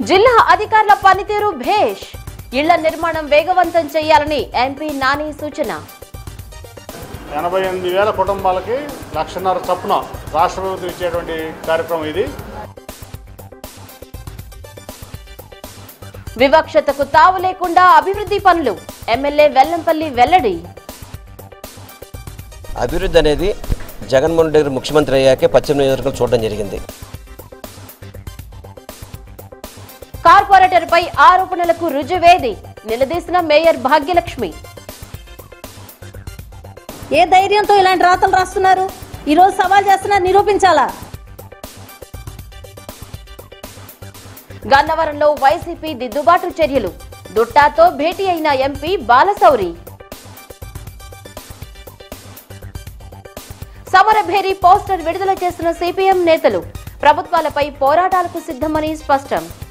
జిల్లా అధికారుల పనితీరు భేష్ ఇళ్ల నిర్మాణం వేగవంతం చేయాలని ఎంపీ నాని సూచన ఎనభై ఎనిమిది వేల కుటుంబాలకి లక్షన్నర చొప్పున రాష్ట్ర ప్రభుత్వం ఇచ్చేటువంటి కార్యక్రమం ఇది వివక్షతకు తావు లేకుండా అభివృద్ధి పనులు ఎమ్మెల్యే వెల్లంపల్లి వెల్లడి అభివృద్ధి అనేది జగన్మోహన్ రెడ్డి గారు ముఖ్యమంత్రి అయ్యాకే పశ్చిమ నియోజకవర్గం చూడడం జరిగింది కార్పొరేటర్ పై ఆరోపణలకు రుజువేది నిలదీసిన మేయర్ భాగ్యలక్ష్మి ఏ ధైర్యంతో ఇలాంటి రాతలు రాస్తున్నారు ఈరోజు సవాల్ చేస్తున్నారు నిరూపించాలా గన్నవరంలో వైసీపీ దిద్దుబాటు చర్యలు దుట్టాతో భేటీ అయిన ఎంపీ బాలశౌరి సమరభేరి పోస్టర్ విడుదల చేసిన సిపిఎం నేతలు ప్రభుత్వాలపై పోరాటాలకు సిద్ధమని స్పష్టం